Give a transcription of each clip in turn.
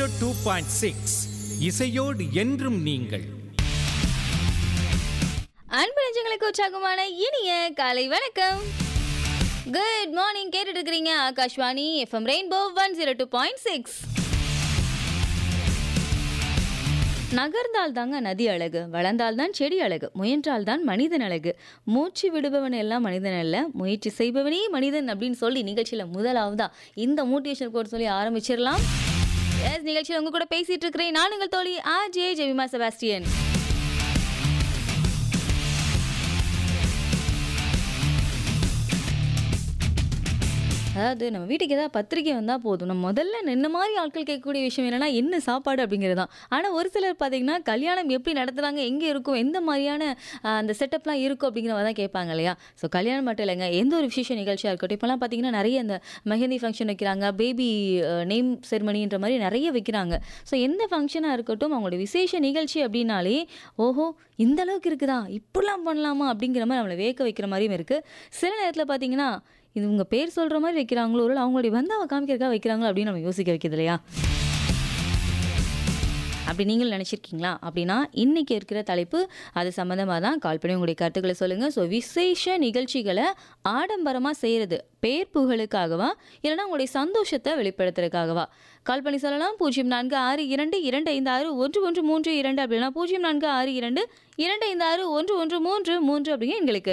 Two point six இசையோடு என்றும் நீங்கள் அன்பு நெஞ்சங்களுக்கு உற்சாகமான இனிய காலை வணக்கம் குட் மார்னிங் கேட்டுட்டு இருக்கிறீங்க Akashvani FM rainbow one zero two point six நகர்ந்தால் தாங்க நதி அழகு வளர்ந்தால் தான் செடி அழகு முயன்றால் தான் மனிதன் அழகு மூச்சு விடுபவன் எல்லாம் மனிதன் அல்ல முயற்சி செய்பவனே மனிதன் அப்படின்னு சொல்லி நிகழ்ச்சியில் முதலாவதா இந்த மோட்டிவேஷன் கோட் சொல்லி ஆரம்பிச்சிடலாம் எஸ் நிகழ்ச்சியில் உங்க கூட பேசிட்டு இருக்கிறேன் நான் உங்கள் தோழி ஆ ஜே ஜெவிமா செபாஸ்டியன் அதாவது நம்ம வீட்டுக்கு ஏதாவது பத்திரிக்கை வந்தால் போதும் நம்ம முதல்ல நின்ன மாதிரி ஆட்கள் கேட்கக்கூடிய விஷயம் என்னன்னா என்ன சாப்பாடு அப்படிங்கிறது தான் ஆனால் ஒரு சிலர் பார்த்தீங்கன்னா கல்யாணம் எப்படி நடத்துகிறாங்க எங்கே இருக்கும் எந்த மாதிரியான ஆஹ், அந்த செட்டப்லாம் இருக்கும் அப்படிங்கிறத தான் கேட்பாங்க இல்லையா ஸோ கல்யாணம் மட்டும் இல்லைங்க எந்த ஒரு விசேஷ நிகழ்ச்சியாக இருக்கட்டும் இப்போலாம் பார்த்தீங்கன்னா நிறைய இந்த மெஹந்தி ஃபங்க்ஷன் வைக்கிறாங்க பேபி நேம் செரிமனின்ற மாதிரி நிறைய வைக்கிறாங்க ஸோ எந்த ஃபங்க்ஷனாக இருக்கட்டும் அவங்களோட விசேஷ நிகழ்ச்சி அப்படின்னாலே ஓஹோ இந்த அளவுக்கு இருக்குதா இப்படிலாம் பண்ணலாமா அப்படிங்கிற மாதிரி நம்மளை வேக்க வைக்கிற மாதிரியும் இருக்குது சில நேரத்தில் பார்த்தீங்கன்னா இது உங்க பேர் சொல்கிற மாதிரி வைக்கிறாங்களோ இல்லை அவங்களுடைய வந்தாவை காமிக்கிறதுக்காக வைக்கிறாங்களோ அப்படின்னு நம்ம யோசிக்க வைக்கிறது இல்லையா அப்படி நீங்கள் நினச்சிருக்கீங்களா அப்படின்னா இன்றைக்கி இருக்கிற தலைப்பு அது சம்மந்தமாக தான் கால் பண்ணி உங்களுடைய கருத்துக்களை சொல்லுங்கள் ஸோ விசேஷ நிகழ்ச்சிகளை ஆடம்பரமாக செய்கிறது பேர் புகழுக்காகவா இல்லைன்னா உங்களுடைய சந்தோஷத்தை வெளிப்படுத்துறதுக்காகவா கால் பண்ணி சொல்லலாம் பூஜ்ஜியம் நான்கு ஆறு இரண்டு இரண்டு ஐந்து ஆறு ஒன்று ஒன்று மூன்று இரண்டு அப்படின்னா பூஜ்ஜியம் நான்கு ஆறு இரண்டு இரண்டு ஐந்து ஆறு ஒன்று ஒன்று மூன்று மூன்று அப்படிங்க எங்களுக்கு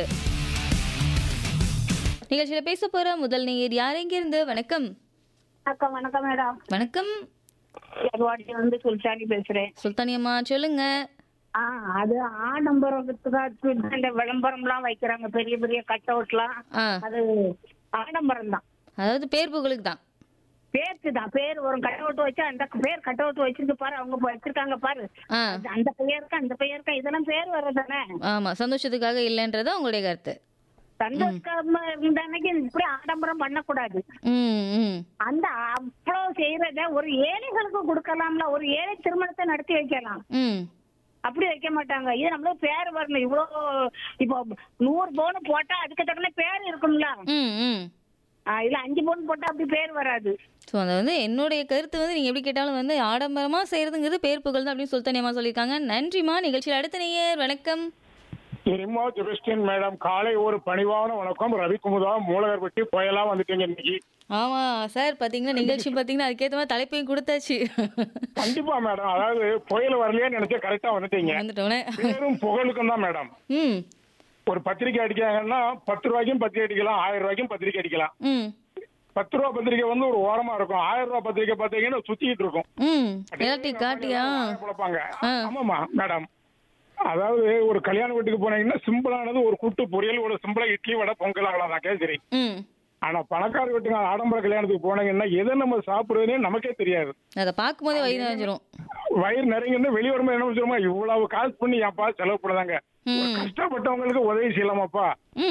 நிகழ்ச்சியில் பேச போகிற முதல் நேயர் யார் எங்கிருந்து வணக்கம் அக்கா வணக்கம் மேடம் வணக்கம் எருவாடி வந்து சுல்தானி பேசுறேன் சுல்தானியம்மா சொல்லுங்க ஆ அது ஆடம்பரத்துக்காக இந்த விளம்பரம்லாம் வைக்கிறாங்க பெரிய பெரிய கட் அவுட்லாம் ஆ அது ஆடம்பரம் தான் அதாவது பேர் புகழுக்கு தான் பேருக்கு தான் பேர் ஒரு கட் அவுட் வச்சு அந்த பேர் கட் அவுட் வச்சிருக்கு பாரு அவங்க இப்ப வச்சிருக்காங்க பாரு ஆ அது அந்த பெயருக்கு அந்த பெயருக்கு இதெல்லாம் பேர் வர்றதானே ஆமா சந்தோஷத்துக்காக இல்லைன்றது உங்களுடைய கருத்து சந்தோஷமா இருந்த அன்னைக்கு இப்படி ஆடம்பரம் பண்ணக்கூடாது ம் ம் அந்த அவ்வளவு செய்யறத ஒரு ஏழைகளுக்கு கொடுக்கலாம்ல ஒரு ஏழை திருமணத்தை நடத்தி வைக்கலாம் ம் அப்படி வைக்க மாட்டாங்க இது நம்மளுக்கு பேர் வரணும் இவ்வளோ இப்போ நூறு பவுன் போட்டா அதுக்கு தக்கன பேர் இருக்கும்ல ம் ம் ஆ, இதுல அஞ்சு பவுன் போட்டா அப்படி பேர் வராது ஸோ அது வந்து என்னுடைய கருத்து வந்து நீங்கள் எப்படி கேட்டாலும் வந்து ஆடம்பரமாக செய்கிறதுங்கிறது பேர் புகழ் தான் அப்படின்னு சுல்தானியம்மா சொல்லியிருக்காங்க நன்றிம்மா நிகழ்ச்சியில் அடுத்த நேயர் வணக்கம் இனிமா ஜெபஸ்டின் மேடம் காலை ஒரு பணிவான வணக்கம் ரவிக்குமுதா மூலகர்பட்டி புயலா வந்துட்டீங்க இன்னைக்கு ஆமாம் சார் பார்த்தீங்கன்னா நிகழ்ச்சி பார்த்தீங்கன்னா அதுக்கேற்ற மாதிரி தலைப்பையும் கொடுத்தாச்சு கண்டிப்பா மேடம் அதாவது புயல் வரலையே நினைச்சா கரெக்டா வந்துட்டீங்க வந்துட்டோன்னே பேரும் புகழுக்கும் தான் மேடம் ம் ஒரு பத்திரிக்கை அடிக்காங்கன்னா பத்து ரூபாய்க்கும் பத்திரிக்கை அடிக்கலாம் ஆயிரம் ரூபாய்க்கும் பத்திரிக்கை அடிக்கலாம் ம் பத்து ரூபா பத்திரிக்கை வந்து ஒரு ஓரமா இருக்கும் ஆயிரம் ரூபாய் பத்திரிக்கை பார்த்தீங்கன்னா சுத்திட்டு இருக்கும் ம் எல்லாத்தையும் காட்டியா குழப்பாங்க ஆ. ஆமாமா மேடம் அதாவது ஒரு கல்யாண வீட்டுக்கு போனீங்கன்னா சிம்பிளானது ஒரு கூட்டு பொரியல் ஒரு சிம்பிளா இட்லி வடை பொங்கல் அவ்வளவுதான் கேசரி ம் ஆனா பணக்கார வீட்டுக்கு ஆடம்பர கல்யாணத்துக்கு போனீங்கன்னா எதை நம்ம சாப்பிடுறதுனே நமக்கே தெரியாது அதை பார்க்கும்போதே வயிறு நிறைஞ்சிரும் வயிறு நிறைய வெளியே வரும்போது என்ன சொல்லுமா இவ்வளவு காசு பண்ணி ஏன்ப்பா செலவு பண்ணதாங்க ம் கஷ்டப்பட்டவங்களுக்கு உதவி செய்யலாமாப்பா ம்